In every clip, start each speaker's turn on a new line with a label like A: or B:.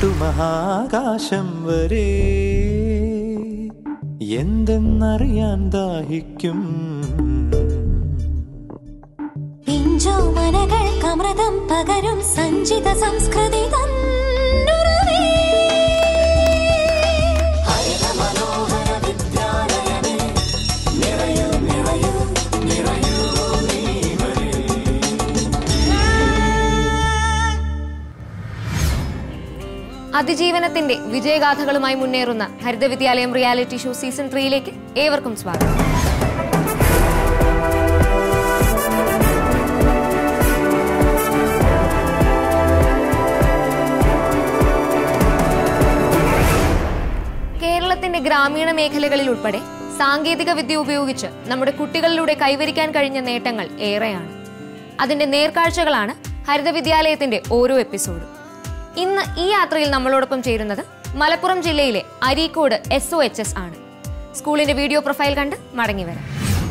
A: തൊട്ടുമഹാകാശം വരെ എന്തെന്നറിയാൻ ദാഹിക്കും
B: പിഞ്ചോമനകൾക്കമൃതം പകരും സഞ്ചിത സംസ്കൃതി തന്നുറവേ. ഹരിത മനോഹര വിദ്യാലയമേ, നിറയൂ, നിറയൂ, നിറയൂ നീ വരേ.
C: അതിജീവനത്തിന്റെ വിജയഗാഥകളുമായി മുന്നേറുന്ന ഹരിത വിദ്യാലയം റിയാലിറ്റി ഷോ സീസൺ ത്രീയിലേക്ക് ഏവർക്കും സ്വാഗതം കേരളത്തിന്റെ ഗ്രാമീണ മേഖലകളിൽ ഉൾപ്പെടെ സാങ്കേതിക വിദ്യ ഉപയോഗിച്ച് നമ്മുടെ കുട്ടികളിലൂടെ കൈവരിക്കാൻ കഴിഞ്ഞ നേട്ടങ്ങൾ ഏറെയാണ് അതിന്റെ നേർക്കാഴ്ചകളാണ് ഹരിത വിദ്യാലയത്തിന്റെ ഓരോ എപ്പിസോഡും ഇന്ന് ഈ യാത്രയിൽ നമ്മളോടൊപ്പം ചേരുന്നത് മലപ്പുറം ജില്ലയിലെ Areekode S O H S ആണ് സ്കൂളിന്റെ വീഡിയോ പ്രൊഫൈൽ കണ്ട് മടങ്ങി വരാം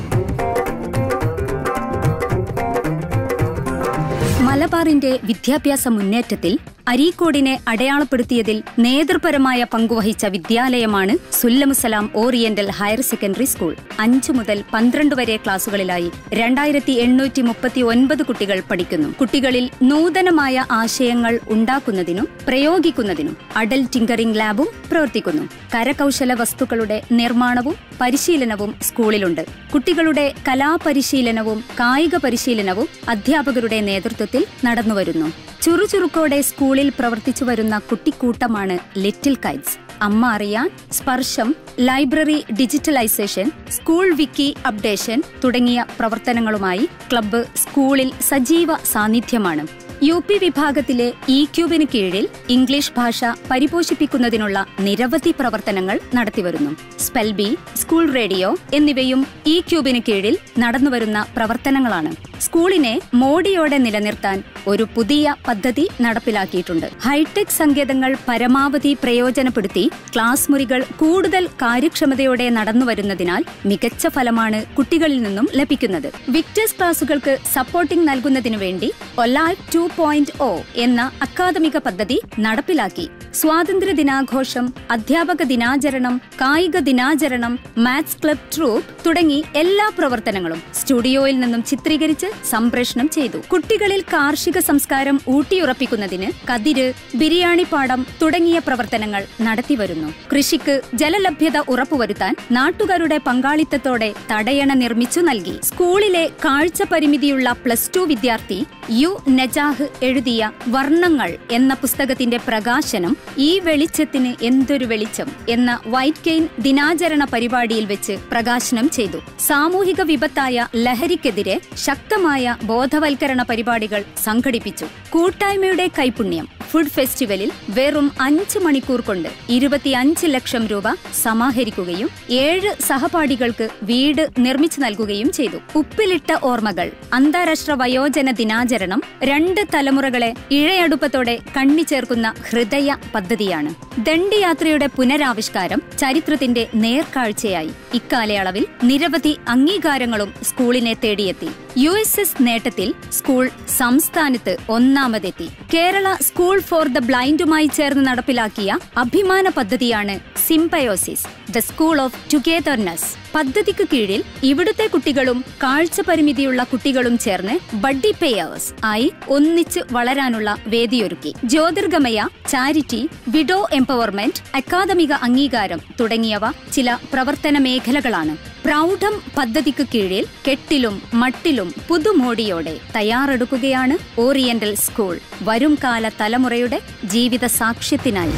D: മലബാറിന്റെ വിദ്യാഭ്യാസ മുന്നേറ്റത്തിൽ അരീക്കോടിനെ അടയാളപ്പെടുത്തിയതിൽ നേതൃപരമായ പങ്കുവഹിച്ച വിദ്യാലയമാണ് Sullamussalam oriental higher secondary school അഞ്ചു മുതൽ പന്ത്രണ്ട് വരെ ക്ലാസുകളിലായി രണ്ടായിരത്തി എണ്ണൂറ്റി മുപ്പത്തി ഒൻപത് കുട്ടികൾ പഠിക്കുന്നു കുട്ടികളിൽ നൂതനമായ ആശയങ്ങൾ ഉണ്ടാക്കുന്നതിനും പ്രയോഗിക്കുന്നതിനും അഡൽ ടിങ്കറിംഗ് ലാബും പ്രവർത്തിക്കുന്നു കരകൗശല വസ്തുക്കളുടെ നിർമ്മാണവും പരിശീലനവും സ്കൂളിലുണ്ട് കുട്ടികളുടെ കലാപരിശീലനവും കായിക പരിശീലനവും അധ്യാപകരുടെ നേതൃത്വത്തിൽ നടന്നുവരുന്നു ചുറുചുറുക്കോടെ സ്കൂളിൽ പ്രവർത്തിച്ചു വരുന്ന കുട്ടിക്കൂട്ടമാണ് ലിറ്റിൽ കൈറ്റ്സ് അമ്മ അറിയാൻ സ്പർശം library digitalisation school wiki updation തുടങ്ങിയ പ്രവർത്തനങ്ങളുമായി ക്ലബ്ബ് സ്കൂളിൽ സജീവ സാന്നിധ്യമാണ് യു പി വിഭാഗത്തിലെ ഇ ക്യൂബിന് കീഴിൽ ഇംഗ്ലീഷ് ഭാഷ പരിപോഷിപ്പിക്കുന്നതിനുള്ള നിരവധി പ്രവർത്തനങ്ങൾ നടത്തിവരുന്നു സ്പെൽബി സ്കൂൾ റേഡിയോ എന്നിവയും ഇ ക്യൂബിന് കീഴിൽ നടന്നുവരുന്ന പ്രവർത്തനങ്ങളാണ് സ്കൂളിനെ മോഡിയോടെ നിലനിർത്താൻ ഒരു പുതിയ പദ്ധതി നടപ്പിലാക്കിയിട്ടുണ്ട് ഹൈടെക് സങ്കേതങ്ങൾ പരമാവധി പ്രയോജനപ്പെടുത്തി ക്ലാസ് മുറികൾ കൂടുതൽ കാര്യക്ഷമതയോടെ നടന്നുവരുന്നതിനാൽ മികച്ച ഫലമാണ് കുട്ടികളിൽ നിന്നും ലഭിക്കുന്നത് വിക്ടേഴ്സ് ക്ലാസുകൾക്ക് സപ്പോർട്ടിംഗ് നൽകുന്നതിനു വേണ്ടി ഒലാഗ് ടു പോയിന്റ് ഒ എന്ന അക്കാദമിക പദ്ധതി നടപ്പിലാക്കി സ്വാതന്ത്ര്യ ദിനാഘോഷം അധ്യാപക ദിനാചരണം കായിക ദിനാചരണം മാത്സ് ക്ലബ് ട്രൂപ്പ് തുടങ്ങി എല്ലാ പ്രവർത്തനങ്ങളും സ്റ്റുഡിയോയിൽ നിന്നും ചിത്രീകരിച്ച് സംപ്രേഷണം ചെയ്തു കുട്ടികളിൽ കാർഷിക സംസ്കാരം ഊട്ടിയുറപ്പിക്കുന്നതിന് കതിര് ബിരിയാണി പാടം തുടങ്ങിയ പ്രവർത്തനങ്ങൾ നടത്തിവരുന്നു കൃഷിക്ക് ജലലഭ്യത ഉറപ്പുവരുത്താൻ നാട്ടുകാരുടെ പങ്കാളിത്തത്തോടെ തടയണ നിർമ്മിച്ചു നൽകി സ്കൂളിലെ കാഴ്ച പരിമിതിയുള്ള പ്ലസ് ടു വിദ്യാർത്ഥി യു നജാഹ് എഴുതിയ വർണ്ണങ്ങൾ എന്ന പുസ്തകത്തിന്റെ പ്രകാശനം ഈ വെളിച്ചത്തിന് എന്തൊരു വെളിച്ചം എന്ന വൈറ്റ് കെയിൻ ദിനാചരണ പരിപാടിയിൽ വെച്ച് പ്രകാശനം ചെയ്തു സാമൂഹിക വിപത്തായ ലഹരിക്കെതിരെ ശക്തമായ ബോധവൽക്കരണ പരിപാടികൾ സംഘടിപ്പിച്ചു കൂട്ടായ്മയുടെ കൈപുണ്യം ഫുഡ് ഫെസ്റ്റിവലിൽ വെറും അഞ്ച് മണിക്കൂർ കൊണ്ട് ഇരുപത്തിയഞ്ച് ലക്ഷം രൂപ സമാഹരിക്കുകയും ഏഴ് സഹപാഠികൾക്ക് വീട് നിർമ്മിച്ചു നൽകുകയും ചെയ്തു ഉപ്പിലിട്ട ഓർമ്മകൾ അന്താരാഷ്ട്ര വയോജന ദിനാചരണം രണ്ട് തലമുറകളെ ഇഴയടുപ്പത്തോടെ കണ്ണി ചേർക്കുന്ന ഹൃദയ പദ്ധതിയാണ് ദണ്ഡിയാത്രയുടെ പുനരാവിഷ്കാരം ചരിത്രത്തിന്റെ നേർക്കാഴ്ചയായി ഇക്കാലയളവിൽ നിരവധി അംഗീകാരങ്ങളും സ്കൂളിനെ തേടിയെത്തി യു എസ് എസ് നേട്ടത്തിൽ സ്കൂൾ സംസ്ഥാനത്ത് ഒന്നാമതെത്തി കേരള സ്കൂൾ ഫോർ ദ ബ്ലൈൻഡുമായി ചേർന്ന് നടപ്പിലാക്കിയ അഭിമാന പദ്ധതിയാണ് symbiosis the school of togetherness പദ്ധതിക്ക് കീഴിൽ ഇവിടുത്തെ കുട്ടികളും കാഴ്ച പരിമിതിയുള്ള കുട്ടികളും ചേർന്ന് ബഡ്ഡി പേയേഴ്സ് ആയി ഒന്നിച്ച് വളരാനുള്ള വേദിയൊരുക്കി ജ്യോതിർഗമയ ചാരിറ്റി വിഡോ എംപവർമെന്റ് അക്കാദമിക അംഗീകാരം തുടങ്ങിയവ ചില പ്രവർത്തന മേഖലകളാണ് പ്രൗഢം പദ്ധതിക്ക് കീഴിൽ കെട്ടിലും മട്ടിലും പുതുമോടിയോടെ തയ്യാറെടുക്കുകയാണ് ഓറിയന്റൽ സ്കൂൾ വരും കാല തലമുറയുടെ ജീവിത സാക്ഷ്യത്തിനായി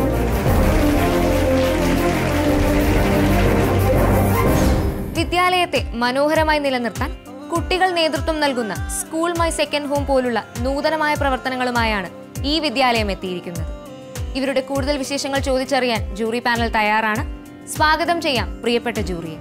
C: വിദ്യാലയത്തെ മനോഹരമായി നിലനിർത്താൻ കുട്ടികൾ നേതൃത്വം നൽകുന്ന സ്കൂൾ മൈ സെക്കൻഡ് ഹോം പോലുള്ള നൂതനമായ പ്രവർത്തനങ്ങളുമായാണ് ഈ വിദ്യാലയം എത്തിയിരിക്കുന്നത് ഇവരുടെ കൂടുതൽ വിശേഷങ്ങൾ ചോദിച്ചറിയാൻ ജൂറി പാനൽ തയ്യാറാണ് സ്വാഗതം ചെയ്യാം പ്രിയപ്പെട്ട ജൂറിയെ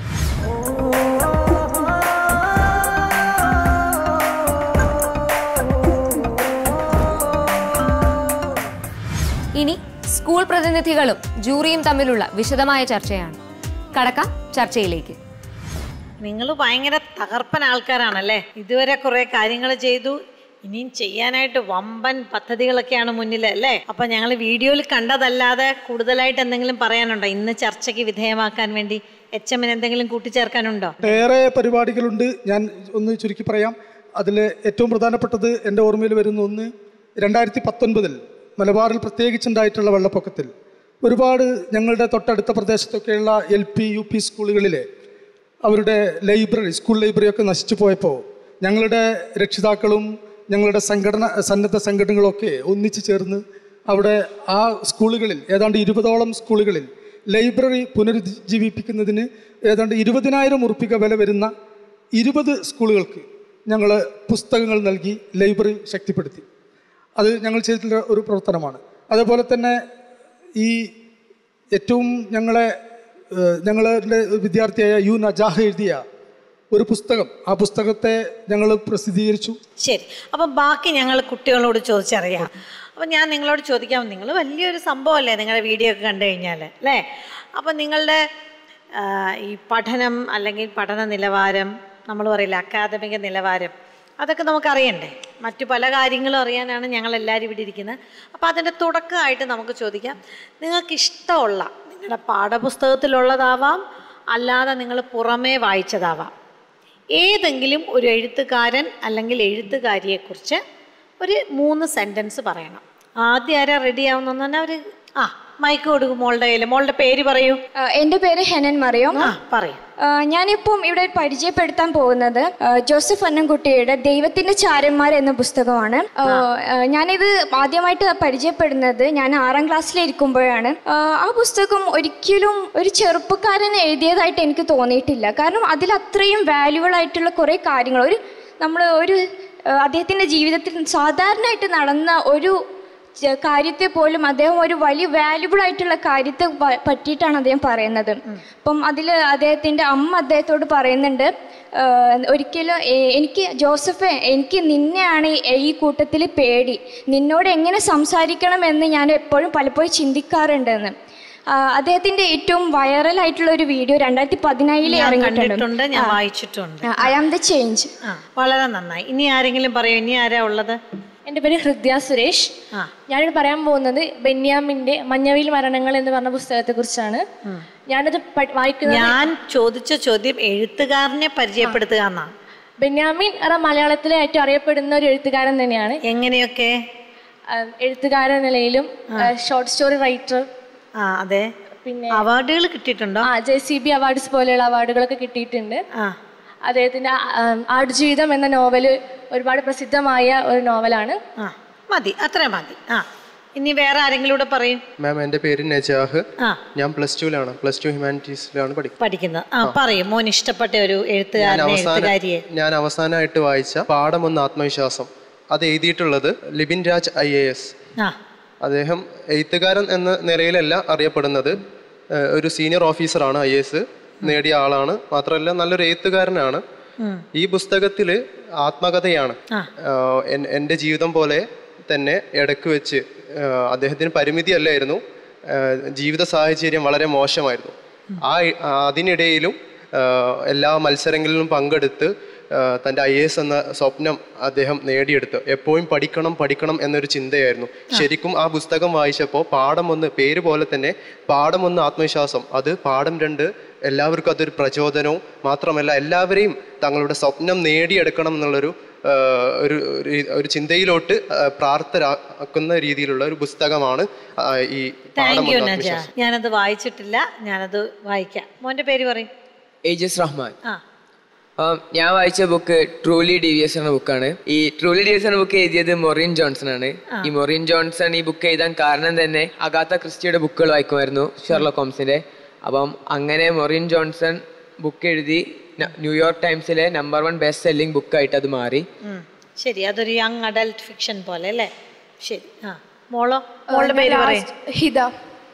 C: ഇനി സ്കൂൾ പ്രതിനിധികളും ജൂറിയും തമ്മിലുള്ള വിശദമായ ചർച്ചയാണ് കടക്കാം ചർച്ചയിലേക്ക്
E: നിങ്ങൾ ഭയങ്കര തകർപ്പൻ ആൾക്കാരാണല്ലേ ഇതുവരെ കുറെ കാര്യങ്ങൾ ചെയ്തു ഇനിയും ചെയ്യാനായിട്ട് വമ്പൻ പദ്ധതികളൊക്കെയാണ് മുന്നിൽ അല്ലേ അപ്പൊ ഞങ്ങൾ വീഡിയോയിൽ കണ്ടതല്ലാതെ കൂടുതലായിട്ട് എന്തെങ്കിലും പറയാനുണ്ടോ ഇന്ന് ചർച്ചയ്ക്ക് വിധേയമാക്കാൻ വേണ്ടി എച്ച് എമ്മിന് എന്തെങ്കിലും കൂട്ടിച്ചേർക്കാനുണ്ടോ
F: ഏറെ പരിപാടികളുണ്ട് ഞാൻ ഒന്ന് ചുരുക്കി പറയാം അതിൽ ഏറ്റവും പ്രധാനപ്പെട്ടത് എൻ്റെ ഓർമ്മയിൽ വരുന്ന ഒന്ന് രണ്ടായിരത്തി പത്തൊൻപതിൽ മലബാറിൽ പ്രത്യേകിച്ചുണ്ടായിട്ടുള്ള വെള്ളപ്പൊക്കത്തിൽ ഒരുപാട് ഞങ്ങളുടെ തൊട്ടടുത്ത പ്രദേശത്തൊക്കെയുള്ള എൽ പി യു പി സ്കൂളുകളിലെ അവരുടെ ലൈബ്രറി സ്കൂൾ ലൈബ്രറി ഒക്കെ നശിച്ചു പോയപ്പോൾ ഞങ്ങളുടെ രക്ഷിതാക്കളും ഞങ്ങളുടെ സംഘടന സന്നദ്ധ സംഘടനകളൊക്കെ ഒന്നിച്ചു ചേർന്ന് അവിടെ ആ സ്കൂളുകളിൽ ഏതാണ്ട് ഇരുപതോളം സ്കൂളുകളിൽ ലൈബ്രറി പുനരുജ്ജീവിപ്പിക്കുന്നതിന് ഏതാണ്ട് ഇരുപതിനായിരം ഉറുപ്പിക വില വരുന്ന ഇരുപത് സ്കൂളുകൾക്ക് ഞങ്ങൾ പുസ്തകങ്ങൾ നൽകി ലൈബ്രറി ശക്തിപ്പെടുത്തി അത് ഞങ്ങൾ ചെയ്തിട്ടുള്ള ഒരു പ്രവർത്തനമാണ് അതേപോലെ തന്നെ ഈ ഏറ്റവും ഞങ്ങളെ ഏഹ്, ഞങ്ങളുടെ വിദ്യാർത്ഥിയായ യു നജാഹ് എഴുതിയ ഒരു പുസ്തകം ആ പുസ്തകത്തെ ഞങ്ങൾ പ്രസിദ്ധീകരിച്ചു
E: ശരി അപ്പം ബാക്കി ഞങ്ങൾ കുട്ടികളോട് ചോദിച്ചറിയാം അപ്പം ഞാൻ നിങ്ങളോട് ചോദിക്കാം നിങ്ങൾ വലിയൊരു സംഭവമല്ലേ നിങ്ങളുടെ വീഡിയോ ഒക്കെ കണ്ടു കഴിഞ്ഞാൽ അല്ലേ അപ്പം നിങ്ങളുടെ ആ, ഈ പഠനം അല്ലെങ്കിൽ പഠന നിലവാരം നമ്മൾ പറയില്ല അക്കാദമിക നിലവാരം അതൊക്കെ നമുക്കറിയണ്ടേ മറ്റു പല കാര്യങ്ങളും അറിയാനാണ് ഞങ്ങൾ എല്ലാവരും ഇവിടെ ഇരിക്കുന്നത് അപ്പോൾ അതിൻ്റെ തുടക്കമായിട്ട് നമുക്ക് ചോദിക്കാം നിങ്ങൾക്ക് ഇഷ്ടമുള്ള നിങ്ങളുടെ പാഠപുസ്തകത്തിലുള്ളതാവാം അല്ലാതെ നിങ്ങൾ പുറമേ വായിച്ചതാവാം ഏതെങ്കിലും ഒരു എഴുത്തുകാരൻ അല്ലെങ്കിൽ എഴുത്തുകാരിയെക്കുറിച്ച് ഒരു മൂന്ന് സെൻറ്റൻസ് പറയണം ആദ്യം ആരാ റെഡി ആവുന്ന തന്നെ ഒരു ആ മൈക്ക് കൊടുക്കും മോളുടെ കയ്യിൽ മോളുടെ പേര് പറയൂ
G: ആ, എൻ്റെ പേര് ഹെനൻ മറിയം
E: ആ പറയൂ
G: ആ, ഞാനിപ്പം ഇവിടെ പരിചയപ്പെടുത്താൻ പോകുന്നത് ആ, ജോസഫ് അന്നൻകുട്ടിയുടെ ദൈവത്തിന്റെ ചാരന്മാർ എന്ന പുസ്തകമാണ് ആ, ആ, ഞാനിത് ആദ്യമായിട്ട് പരിചയപ്പെടുന്നത് ഞാൻ ആറാം ക്ലാസ്സിലിരിക്കുമ്പോഴാണ് ആ, ആ പുസ്തകം ഒരിക്കലും ഒരു ചെറുപ്പക്കാരൻ എഴുതിയതായിട്ട് എനിക്ക് തോന്നിയിട്ടില്ല കാരണം അതിൽ അത്രയും വാല്യുബിൾ ആയിട്ടുള്ള കുറേ കാര്യങ്ങൾ ഒരു നമ്മൾ ഒരു ആ, അദ്ദേഹത്തിന്റെ ജീവിതത്തിൽ സാധാരണയായിട്ട് നടന്ന ഒരു ചെ- കാര്യത്തെ പോലും അദ്ദേഹം ഒരു വലിയ വാല്യുബിൾ ആയിട്ടുള്ള കാര്യത്തെ പ- പറ്റിയിട്ടാണ് അദ്ദേഹം പറയുന്നത് അപ്പം അതിൽ അദ്ദേഹത്തിൻ്റെ അമ്മ അദ്ദേഹത്തോട് പറയുന്നുണ്ട് "ആഹ് ഒരിക്കലും എ- എനിക്ക് ജോസഫ് എനിക്ക് നിന്നെയാണ് ഈ- ഈ കൂട്ടത്തിൽ പേടി നിന്നോട് എങ്ങനെ സംസാരിക്കണം എന്ന് ഞാൻ എപ്പോഴും പലപ്പോഴും ചിന്തിക്കാറുണ്ടെന്ന് ആഹ് അദ്ദേഹത്തിന്റെ ഏറ്റവും വൈറലായിട്ടുള്ള ഒരു വീഡിയോ രണ്ടായിരത്തി പതിനേഴിൽ
E: ഞാൻ
G: ഇറങ്ങിയിട്ടുണ്ട്
E: കണ്ടിട്ടുണ്ട് ഞാൻ വായിച്ചിട്ടുണ്ട്
G: ഐ ആം ദ ചേഞ്ച്
E: ആ വളരെ നന്നായി ഇനി ആരെങ്കിലും പറയൂ ഇനി ആരാ ഉള്ളത്
H: എൻ്റെ പേര് ഹൃദയ സുരേഷ്
E: ആ.
H: ഞാനിവിടെ പറയാൻ പോകുന്നത് ബെന്യാമിന്റെ മഞ്ഞവിൽ മരണങ്ങൾ എന്ന് പറഞ്ഞ പുസ്തകത്തെ കുറിച്ചാണ് ഞാനത് പ- വായിക്കുന്നത്
E: ഞാൻ ചോദിച്ച ചോദ്യം എഴുത്തുകാരനെ പരിചയപ്പെടുത്തുക എന്നാണ്
H: ബെന്യാമിൻ എന്ന മലയാളത്തിലെ ഏറ്റവും അറിയപ്പെടുന്ന ഒരു എഴുത്തുകാരൻ തന്നെയാണ്
E: എങ്ങനെയൊക്കെ
H: ആ, എഴുത്തുകാരൻ നിലയിലും ഷോർട്ട് സ്റ്റോറി റൈറ്റർ
E: ആ അതെ
H: പിന്നെ
E: അവാർഡുകൾ കിട്ടിയിട്ടുണ്ടോ
H: ആ ജെ സി ബി അവാർഡ്സ് പോലെയുള്ള അവാർഡുകളൊക്കെ കിട്ടിയിട്ടുണ്ട്
E: ആ
H: അദ്ദേഹത്തിന്റെ ആ, ആ, ആടുജീവിതം എന്ന നോവല് ഒരുപാട് പ്രസിദ്ധമായ ഒരു നോവലാണ്
E: ആ മതി അത്രയും മതി ആ ഇനി വേറെ ആരെങ്കിലും കൂടെ പറയും
I: മാം എൻ്റെ പേര് നജാഹ്
E: ആ
I: ഞാൻ പ്ലസ് ടുവിലാണ് പ്ലസ് ടു ഹ്യൂമാനിറ്റീസിലാണ് പഠിക്കുന്നത്
E: പഠിക്കുന്നത് ആ പറയും മോൻ ഇഷ്ടപ്പെട്ട ഒരു
I: ഞാൻ
E: എഴുത്തുകാരനെ
I: അവസാന
E: എഴുത്തുകാരിയെ
I: ഞാൻ അവസാനമായിട്ട് വായിച്ച പാഠമൊന്ന് ആത്മവിശ്വാസം അത് എഴുതിയിട്ടുള്ളത് Libin Raj I A S
E: ആ
I: അദ്ദേഹം എഴുത്തുകാരൻ എന്ന നിലയിലല്ല അറിയപ്പെടുന്നത് ഏഹ് ഒരു സീനിയർ ഓഫീസറാണ് ഐ എസ് നേടിയ ആളാണ് മാത്രമല്ല നല്ലൊരു എഴുത്തുകാരനാണ് ഈ പുസ്തകത്തിൽ ആത്മകഥയാണ് ആഹ് എൻ- എൻ്റെ ജീവിതം പോലെ തന്നെ ഇടക്ക് വെച്ച് ആഹ് അദ്ദേഹത്തിന് പരിമിതി അല്ലായിരുന്നു ആഹ് ജീവിത സാഹചര്യം വളരെ മോശമായിരുന്നു ആ ഇ- ആ അതിനിടയിലും ആഹ് എല്ലാ മത്സരങ്ങളിലും പങ്കെടുത്ത് ആഹ് തൻ്റെ ഐ എസ് എന്ന സ്വപ്നം അദ്ദേഹം നേടിയെടുത്തു എപ്പോഴും പഠിക്കണം പഠിക്കണം എന്നൊരു ചിന്തയായിരുന്നു ശരിക്കും ആ പുസ്തകം വായിച്ചപ്പോൾ പാഠം ഒന്ന് പേര് പോലെ തന്നെ പാഠം ഒന്ന് ആത്മവിശ്വാസം അത് പാഠം രണ്ട് എല്ലാവർക്കും അതൊരു പ്രചോദനവും മാത്രമല്ല എല്ലാവരെയും തങ്ങളുടെ സ്വപ്നം നേടിയെടുക്കണം എന്നുള്ളൊരു ആഹ് ഒരു ഒരു- ഒരു ചിന്തയിലോട്ട് ആഹ് പ്രാപ്തരാക്കുന്ന രീതിയിലുള്ള ഒരു പുസ്തകമാണ് ആഹ് ഈ പാഠം
E: താങ്ക് യു
I: ഒന്ന്
E: നജ
I: ആത്മവിശ്വാസം
E: ഞാനത് വായിച്ചിട്ടില്ല ഞാനത് വായിക്കാം മോന്റെ പേര് പറയും
J: ഏജസ് റഹ്മാൻ
E: ആ
J: ആം, ഞാൻ വായിച്ച ബുക്ക് ട്രൂലി ഡിവിയസ് എന്ന ബുക്കാണ് ഈ ട്രൂലി ഡിവിയസ് എന്ന ബുക്ക് എഴുതിയത് മൊറിൻ ജോൺസൺ ആണ് ഈ മൊറിൻ ജോൺസൺ ഈ ബുക്ക് എഴുതാൻ കാരണം തന്നെ അഗാത്ത ക്രിസ്റ്റിയുടെ ബുക്കുകൾ വായിക്കുമായിരുന്നു ഷെർലോക്ക് ഹോംസിന്റെ അപ്പം അങ്ങനെ മൊറിൻ ജോൺസൺ ബുക്ക് എഴുതി ന- ന്യൂയോർക്ക് ടൈംസിലെ നമ്പർ വൺ ബെസ്റ്റ് സെല്ലിംഗ് ബുക്കായിട്ട് അത് മാറി
E: ഉം. ശരി അതൊരു യങ് അഡൽട്ട് ഫിക്ഷൻ പോലെ അല്ലേ ശരി ആ മോളോ മോളുടെ പേര് പറയും
H: ഹിത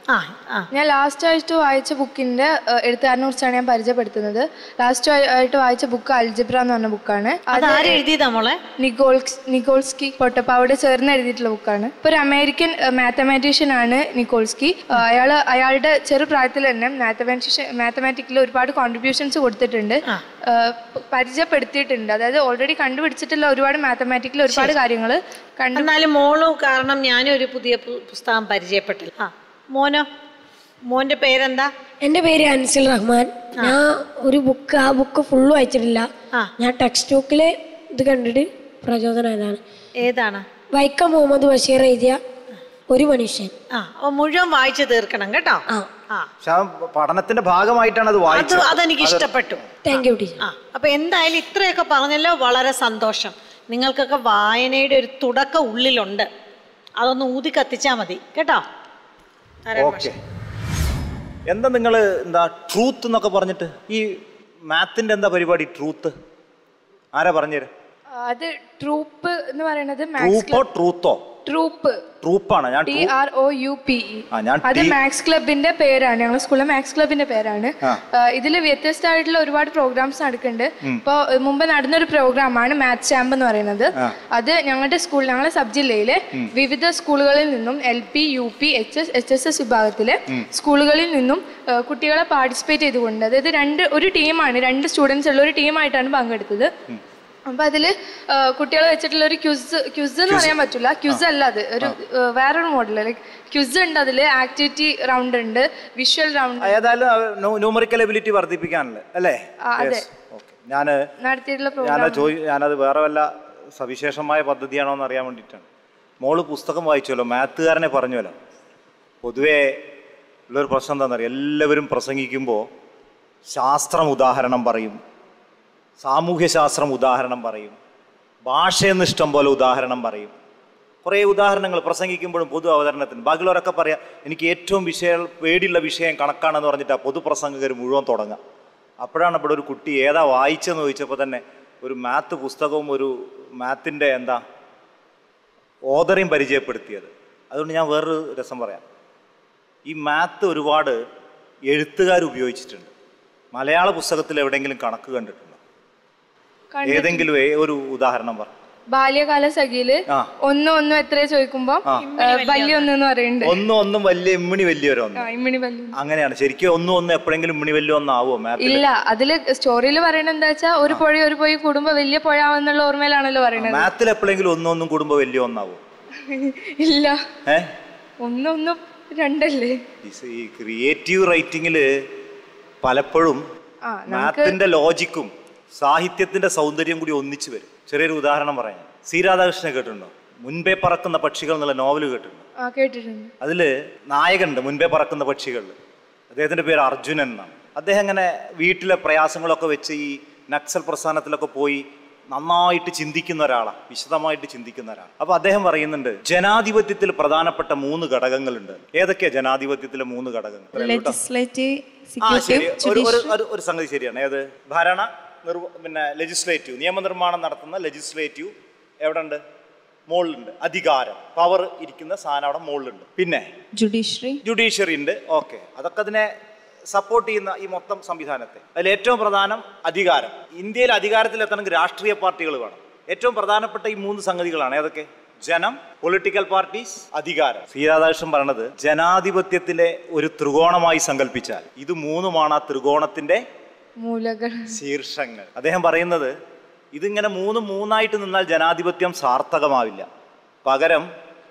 E: ആ ആ
H: ഞാൻ ലാസ്റ്റ് ആയിട്ട് വായിച്ച ബുക്കിന്റെ എഴുത്തുകാരനെ കുറിച്ചാണ് ഞാൻ പരിചയപ്പെടുത്തുന്നത് ലാസ്റ്റ് ആയിട്ട് വായിച്ച ബുക്ക് അൽജിബ്ര എന്ന് പറഞ്ഞ ബുക്കാണ്
E: അത് ആര് എഴുതിയതാ മോളെ
H: നിക്കോൾസ് നിക്കോൾസ്കി പൊട്ടപ്പാവോട് ചേർന്ന് എഴുതിയിട്ടുള്ള ബുക്കാണ് ഇപ്പൊ ഒരു അമേരിക്കൻ മാത്തമാറ്റീഷ്യൻ ആണ് നിക്കോൾസ്കി അയാൾ അയാളുടെ ചെറു പ്രായത്തിൽ തന്നെ മാത്തമാറ്റീഷ്യൻ മാത്തമാറ്റിക്കിൽ ഒരുപാട് കോൺട്രിബ്യൂഷൻസ് കൊടുത്തിട്ടുണ്ട് ആ, പ- പരിചയപ്പെടുത്തിയിട്ടുണ്ട് അതായത് ഓൾറെഡി കണ്ടുപിടിച്ചിട്ടുള്ള ഒരുപാട് മാത്തമാറ്റിക്കിൽ ഒരുപാട് കാര്യങ്ങൾ കണ്ടു
E: എന്നാലും മോളും കാരണം ഞാനും ഒരു പുതിയ പു- പുസ്തകം പരിചയപ്പെട്ടില്ല ആ മോനോ മോന്റെ പേരെന്താ
K: എൻ്റെ പേര് അൻസിൽ റഹ്മാൻ ഞാൻ ഒരു ബുക്ക് ആ ബുക്ക് ഫുള്ള് വായിച്ചിട്ടില്ല ഞാൻ ടെക്സ്റ്റ് ബുക്കിൽ ഇത് കണ്ടിട്ട് പ്രചോദനമായതാണ്
E: ഏതാണ്
K: വൈക്കം മുഹമ്മദ് ബഷീർ എഴുതിയ ഒരു മനുഷ്യൻ
E: ആ ഓ, മുഴുവൻ വായിച്ചു തീർക്കണം കേട്ടോ ആ
L: പക്ഷെ ആ പഠനത്തിന്റെ ഭാഗമായിട്ടാണ് അത്
E: അത്
L: വായിച്ചത്
E: അതെനിക്ക്
L: അത്
E: ഇഷ്ടപ്പെട്ടു
K: താങ്ക് യു ടീച്ചർ
E: ആ അപ്പൊ എന്തായാലും ഇത്രയൊക്കെ പറഞ്ഞല്ലോ വളരെ സന്തോഷം നിങ്ങൾക്കൊക്കെ വായനയുടെ ഒരു തുടക്കം ഉള്ളിലുണ്ട് അതൊന്ന് ഊതി കത്തിച്ചാ മതി കേട്ടോ നാരായണ
L: ഓക്കെ എന്താ നിങ്ങൾ എന്താ ട്രൂത്ത് എന്നൊക്കെ പറഞ്ഞിട്ട് ഈ മാത്തിന്റെ എന്താ പരിപാടി ട്രൂത്ത് ആരാ പറഞ്ഞുതരാം
H: അത് ട്രൂപ്പ് എന്ന് പറയുന്നത്
L: ട്രൂപ്പോ ട്രൂത്തോ
H: ട്രൂപ്പ്
L: ട്രൂപ്പാണ് ഞാൻ
H: T
L: true-
H: R O U P E
L: ആ, ഞാൻ
H: അത്
L: T-
H: മാക്സ് ക്ലബിന്റെ പേരാണ് ഞങ്ങളുടെ സ്കൂളിലെ മാക്സ് ക്ലബിന്റെ പേരാണ്
L: ആ.
H: ഇതിൽ വ്യത്യസ്തമായിട്ടുള്ള ഒരുപാട് പ്രോഗ്രാംസ് നടക്കുന്നുണ്ട്
L: ഉം.
H: ഇപ്പോൾ മുമ്പ് നടന്നൊരു പ്രോഗ്രാമാണ് മാത്സ് ചാമ്പ് എന്ന് പറയുന്നത്
L: ആ.
H: അത് ഞങ്ങളുടെ സ്കൂൾ ഞങ്ങളുടെ സബ് ജില്ലയിലെ
L: ഉം.
H: വിവിധ സ്കൂളുകളിൽ നിന്നും L P U P H S H S S വിഭാഗത്തിലെ
L: ഉം.
H: സ്കൂളുകളിൽ നിന്നും ആ, കുട്ടികളെ പാർട്ടിസിപ്പേറ്റ് ചെയ്തുകൊണ്ട് അതായത് രണ്ട് ഒരു ടീമാണ് രണ്ട് സ്റ്റുഡൻസ് ഉള്ള ഒരു ടീമായിട്ടാണ് പങ്കെടുത്തത് അപ്പൊ അതില് കുട്ടികൾ വെച്ചിട്ടുള്ള ഒരു ക്യുസ് ക്യുസ് എന്ന് പറയാൻ പറ്റില്ല ക്യുസ് അല്ല അത് ഒരു ആ, വേറൊരു മോഡൽ ലൈക്ക് ക്യുസ് ഉണ്ട് അതില് ആക്ടിവിറ്റി റൗണ്ട് ഉണ്ട് വിഷ്വൽ റൗണ്ട്
L: ഏതായാലും ന്യൂമറിക്കൽ എബിലിറ്റി വർദ്ധിപ്പിക്കാനല്ലേ അല്ലേ
H: ആ, അതെ.
L: ഓക്കെ ഞാൻ
H: നടത്തിയിട്ടുള്ള
L: ഞാൻ
H: പ്രോഗ്രാം
L: ചോദി ഞാനത് വേറെ വല്ല സവിശേഷമായ പദ്ധതിയാണോ എന്ന് അറിയാൻ വേണ്ടിയിട്ടാണ് മോള് പുസ്തകം വായിച്ചല്ലോ മാത്തുകാരനെ പറഞ്ഞല്ലോ പൊതുവേ ഉള്ളൊരു പ്രശ്നം എന്താണെന്നറിയാം എല്ലാവരും പ്രസംഗിക്കുമ്പോൾ ശാസ്ത്രം ഉദാഹരണം പറയും സാമൂഹ്യശാസ്ത്രം ഉദാഹരണം പറയും ഭാഷയെന്ന് ഇഷ്ടം പോലെ ഉദാഹരണം പറയും കുറേ ഉദാഹരണങ്ങൾ പ്രസംഗിക്കുമ്പോഴും പൊതു അവതരണത്തിന് ബാക്കിയുള്ളവരൊക്കെ പറയാം എനിക്ക് ഏറ്റവും വിഷയം പേടിയുള്ള വിഷയം കണക്കാണെന്ന് പറഞ്ഞിട്ട് ആ പൊതുപ്രസംഗകർ മുഴുവൻ തുടങ്ങാം അപ്പോഴാണ് ഇവിടെ ഒരു കുട്ടി ഏതാ വായിച്ചെന്ന് ചോദിച്ചപ്പോൾ തന്നെ ഒരു മാത്ത് പുസ്തകവും ഒരു മാത്തിൻ്റെ എന്താ ഓദറയും പരിചയപ്പെടുത്തിയത് അതുകൊണ്ട് ഞാൻ വേറൊരു രസം പറയാം ഈ മാത്ത് ഒരുപാട് എഴുത്തുകാർ ഉപയോഗിച്ചിട്ടുണ്ട് മലയാള പുസ്തകത്തിൽ എവിടെയെങ്കിലും കണക്ക് കണ്ടിട്ടുണ്ടോ ഏതെങ്കിലും ഏ- ഒരു ഉദാഹരണം പറ
H: ബാല്യകാല സഖിയില്
L: ആ.
H: ഒന്നും ഒന്നും എത്ര ചോദിക്കുമ്പോ
L: ആ.
H: വലിയ ഒന്ന് എന്ന് പറയുന്നുണ്ട്
L: ഒന്നും ഒന്നും വലിയ ഇമ്മിണി വലിയൊരു ഒന്ന്
H: ആ, ഇമ്മിണി വലിയ
L: അങ്ങനെയാണ് ശരിക്കും ഒന്നും ഒന്നും എപ്പോഴെങ്കിലും ഇമ്മിണി വലിയ ഒന്നാവോ മാത്തിൽ
H: ഇല്ല അതില് സ്റ്റോറിയിൽ പറയുന്നത് എന്താ വെച്ചാൽ ഒരു പുഴ ഒരു പുഴ കൂടുമ്പോ വലിയ പുഴ ആവുന്നുള്ള ഓർമ്മയിലാണല്ലോ പറയുന്നത്
L: മാത്തിൽ എപ്പോഴെങ്കിലും ഒന്നും ഒന്നും കൂടുമ്പോ വലിയ ഒന്നാവോ
H: ഇല്ല
L: ഏ
H: ഒന്നൊന്നും രണ്ടല്ലേ
L: ഈ- ഈ ക്രിയേറ്റീവ് റൈറ്റിങ്ങിൽ പലപ്പോഴും
H: ആ നമുക്ക്
L: മാത്തിന്റെ ലോജിക്കും സാഹിത്യത്തിന്റെ സൗന്ദര്യം കൂടി ഒന്നിച്ചു വരും ചെറിയൊരു ഉദാഹരണം പറയാം സി രാധാകൃഷ്ണനെ കേട്ടിട്ടുണ്ടോ മുൻപേ പറക്കുന്ന പക്ഷികൾ എന്നുള്ള നോവൽ കേട്ടിട്ടുണ്ടോ
H: ആ കേട്ടിട്ടുണ്ട്
L: അതിൽ നായകനുണ്ട് മുൻപേ പറക്കുന്ന പക്ഷികളിൽ അദ്ദേഹത്തിൻ്റെ പേര് അർജുനൻ എന്നാണ് അദ്ദേഹം ഇങ്ങനെ വീട്ടിലെ പ്രയാസങ്ങളൊക്കെ വെച്ച് ഈ നക്സൽ പ്രസ്ഥാനത്തിലൊക്കെ പോയി നന്നായിട്ട് ചിന്തിക്കുന്ന ഒരാളാണ് വിശദമായിട്ട് ചിന്തിക്കുന്ന ഒരാൾ അപ്പോൾ അദ്ദേഹം പറയുന്നുണ്ട് ജനാധിപത്യത്തിൽ പ്രധാനപ്പെട്ട മൂന്ന് ഘടകങ്ങളുണ്ട് ഏതൊക്കെയാ ജനാധിപത്യത്തിലെ മൂന്ന് ഘടകങ്ങൾ
M: ലെജിസ്ലേറ്റീവ്
L: ആ ശരി ഒരു ഒരു- ഒരു ഒരു സംഗതി ശരിയാണ് ഏത് ഭരണ നിർവ പിന്നെ ലെജിസ്ലേറ്റീവ് നിയമനിർമ്മാണം നടത്തുന്ന ലെജിസ്ലേറ്റീവ് എവിടെ ഉണ്ട് മുകളിലുണ്ട് അധികാരം പവർ ഇരിക്കുന്ന സാധനം അവിടെ മുകളിലുണ്ട് പിന്നെ
M: ജുഡീഷ്യറി
L: ജുഡീഷ്യറി ഉണ്ട് ഓക്കെ അതൊക്കെ അതിനെ സപ്പോർട്ട് ചെയ്യുന്ന ഈ മൊത്തം സംവിധാനത്തെ അതിൽ ഏറ്റവും പ്രധാനം അധികാരം ഇന്ത്യയിൽ അധികാരത്തിലെത്തണമെങ്കിൽ രാഷ്ട്രീയ പാർട്ടികൾ വേണം ഏറ്റവും പ്രധാനപ്പെട്ട ഈ മൂന്ന് സംഗതികളാണ് ഏതൊക്കെ ജനം പൊളിറ്റിക്കൽ പാർട്ടീസ് അധികാരം ശ്രീ രാധാകൃഷ്ണൻ പറയണത് ജനാധിപത്യത്തിലെ ഒരു ത്രികോണമായി സങ്കല്പിച്ചാൽ ഇത് മൂന്നുമാണ് ആ ത്രികോണത്തിന്റെ
H: മൂലകൾ
L: ശീർഷങ്ങൾ അദ്ദേഹം പറയുന്നത് ഇതിങ്ങനെ മൂന്ന് മൂന്നായിട്ട് നിന്നാൽ ജനാധിപത്യം സാർത്ഥകമാവില്ല പകരം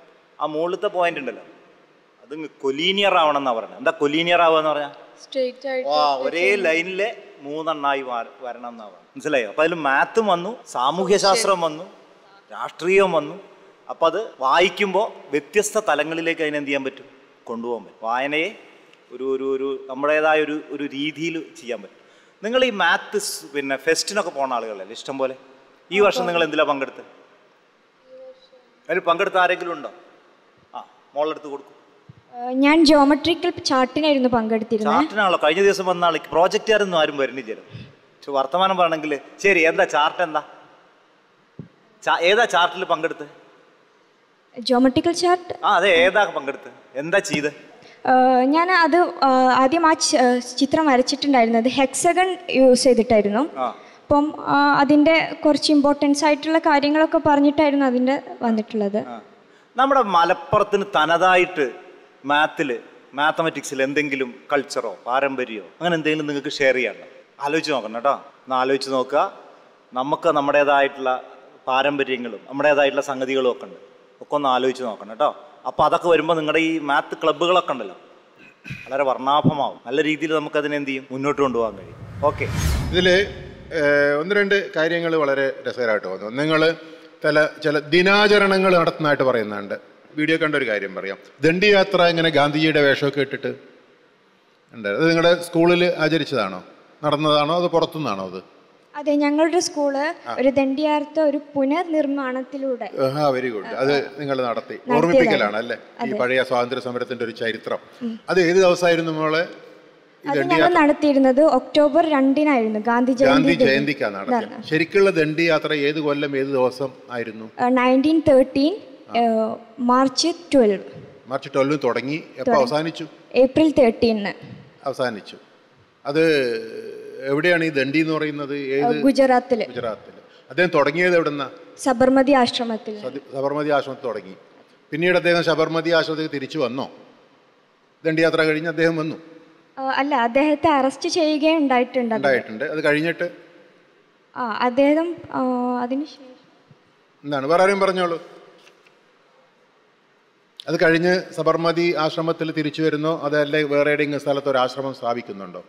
L: ആ മുകളിലത്തെ പോയിന്റ് ഉണ്ടല്ലോ അത് കൊലീനിയർ ആവണം എന്നാ പറയുന്നത് എന്താ കൊലീനിയർ ആവുക എന്ന് പറഞ്ഞാൽ
H: സ്ട്രേറ്റ് ആയിട്ട്
L: ആ ഒരേ ലൈനിലെ മൂന്നെണ്ണായി മാ- വരണം എന്നാ പറയുന്നത് മനസ്സിലായോ അപ്പൊ അതിൽ മാത്തും വന്നു സാമൂഹ്യശാസ്ത്രം വന്നു രാഷ്ട്രീയം വന്നു അപ്പൊ അത് വായിക്കുമ്പോൾ വ്യത്യസ്ത തലങ്ങളിലേക്ക് അതിനെ എന്ത് ചെയ്യാൻ പറ്റും കൊണ്ടുപോകാൻ പറ്റും വായനയെ ഒരു ഒരു ഒരു നമ്മുടേതായ ഒരു ഒരു രീതിയിൽ ചെയ്യാൻ പറ്റും നിങ്ങൾ ഈ മാത്ത് സ് പിന്നെ ഫെസ്റ്റിനൊക്കെ പോകുന്ന ആളുകളല്ലേ ഇഷ്ടം പോലെ ഈ വർഷം നിങ്ങൾ എന്തിലാണ് പങ്കെടുത്തത് അതിൽ പങ്കെടുത്ത ആരെങ്കിലും ഉണ്ടോ ആ മോളെടുത്ത് കൊടുക്കും
G: ഏഹ് ഞാൻ ജോമെട്രിക്കൽ ചാർട്ടിനായിരുന്നു പങ്കെടുത്തിരുന്നത്
L: ചാർട്ടിനാണല്ലോ കഴിഞ്ഞ ദിവസം വന്ന ആൾ പ്രോജക്റ്റുകാരൊന്നും ആരും വരുന്നില്ല പക്ഷെ വർത്തമാനം പറയണമെങ്കിൽ ശരി എന്താ ചാർട്ട് എന്താ ചാ- ഏതാ ചാർട്ടിൽ പങ്കെടുത്ത്
G: ജോമെട്രിക്കൽ ചാർട്ട്
L: ആ അതെ ഏതാ പങ്കെടുത്ത് എന്താ ചെയ്ത്
G: ഞാൻ അത് ആ, ആദ്യം ആ ചി- ആ, ചിത്രം വരച്ചിട്ടുണ്ടായിരുന്നത് ഹെക്സഗൺ യൂസ് ചെയ്തിട്ടായിരുന്നു അപ്പം ആ, അതിൻ്റെ കുറച്ച് ഇമ്പോർട്ടൻസ് ആയിട്ടുള്ള കാര്യങ്ങളൊക്കെ പറഞ്ഞിട്ടായിരുന്നു അതിൻ്റെ വന്നിട്ടുള്ളത്
L: നമ്മുടെ മലപ്പുറത്തിന് തനതായിട്ട് മാത്തിൽ മാത്തമാറ്റിക്സിൽ എന്തെങ്കിലും കൾച്ചറോ പാരമ്പര്യമോ അങ്ങനെ എന്തെങ്കിലും നിങ്ങൾക്ക് ഷെയർ ചെയ്യണ്ട ആലോചിച്ച് നോക്കണം കേട്ടോ ഒന്ന് ആലോചിച്ച് നോക്കുക നമുക്ക് നമ്മുടേതായിട്ടുള്ള പാരമ്പര്യങ്ങളും നമ്മുടേതായിട്ടുള്ള സംഗതികളും ഒക്കെ ഉണ്ട് ഒക്കെ ഒന്ന് ആലോചിച്ച് നോക്കണം കേട്ടോ അപ്പോൾ അതൊക്കെ വരുമ്പോൾ നിങ്ങളുടെ ഈ മാത്ത് ക്ലബ്ബുകളൊക്കെ ഉണ്ടല്ലോ വളരെ വർണ്ണാഭമാവും നല്ല രീതിയിൽ നമുക്കതിനെ എന്ത് ചെയ്യും മുന്നോട്ട് കൊണ്ടുപോകാൻ കഴിയും ഓക്കെ
N: ഇതിൽ ഒന്ന് രണ്ട് കാര്യങ്ങൾ വളരെ രസകരമായിട്ട് തോന്നുന്നു നിങ്ങൾ ചില ചില ദിനാചരണങ്ങൾ നടത്തുന്നതായിട്ട് പറയുന്നുണ്ട് വീഡിയോ കണ്ട ഒരു കാര്യം പറയാം ദണ്ഡിയാത്ര ഇങ്ങനെ ഗാന്ധിജിയുടെ വേഷമൊക്കെ ഇട്ടിട്ട് ഉണ്ട് അത് നിങ്ങളുടെ സ്കൂളിൽ ആചരിച്ചതാണോ നടന്നതാണോ അത് പുറത്തുനിന്നാണോ അത്
G: അതെ ഞങ്ങളുടെ സ്കൂള് ഒരു ദണ്ഡിയാർത്ത ഒരു പുനർനിർമ്മാണത്തിലൂടെ
N: ആ വെരി ഗുഡ് അത് നിങ്ങൾ നടത്തി ഓർമ്മിപ്പിക്കലാണ് അല്ലേ ഈ പഴയ സ്വാതന്ത്ര്യ സമരത്തിന്റെ ഒരു ചരിത്രം അത് ഏത് ദിവസമായിരുന്നു മോളെ ഈ
G: അത് ഞങ്ങൾ
N: ദണ്ഡിയാത്ര
G: നടത്തിയിരുന്നത് ഒക്ടോബർ രണ്ടിനായിരുന്നു ഗാന്ധി
N: ഗാന്ധി
G: ജയന്തി
N: ജയന്തിക്കാണ് നടത്തിയത് ശരിക്കുള്ള ദണ്ഡിയാത്ര ഏത് കൊല്ലം ഏത് ദിവസം ആയിരുന്നു
G: nineteen thirteen March twelve
N: March ട്വൽവിന് തുടങ്ങി എപ്പോൾ അവസാനിച്ചു
G: ഏപ്രിൽ തേർട്ടീന്
N: അവസാനിച്ചു അത് എവിടെയാണ് ഈ ദണ്ഡി എന്ന് പറയുന്നത് ഏത്
G: ഗുജറാത്തില്
N: ഗുജറാത്തിൽ അദ്ദേഹം തുടങ്ങിയത് എവിടെന്നാ
G: സബർമതി ആശ്രമത്തിൽ
N: സതി- സബർമതി ആശ്രമത്തിൽ തുടങ്ങി പിന്നീട് അദ്ദേഹം സബർമതി ആശ്രമത്തിൽ തിരിച്ചു വന്നോ ദണ്ഡിയാത്ര കഴിഞ്ഞ് അദ്ദേഹം വന്നു
G: ആ, അല്ല അദ്ദേഹത്തെ അറസ്റ്റ് ചെയ്യുകയും ഉണ്ടായിട്ടുണ്ട് അതിൽ.
N: ഉണ്ടായിട്ടുണ്ട് അത് കഴിഞ്ഞിട്ട്
G: ആ അദ്ദേഹം ആ, അതിനുശേഷം
N: എന്താണ് വേറെ ആരും പറഞ്ഞോളൂ അത് കഴിഞ്ഞ് സബർമതി ആശ്രമത്തിൽ തിരിച്ചു വരുന്നോ അതല്ലേ വേറെ ഏതെങ്കിലും സ്ഥലത്ത് ഒരു ആശ്രമം സ്ഥാപിക്കുന്നുണ്ടോ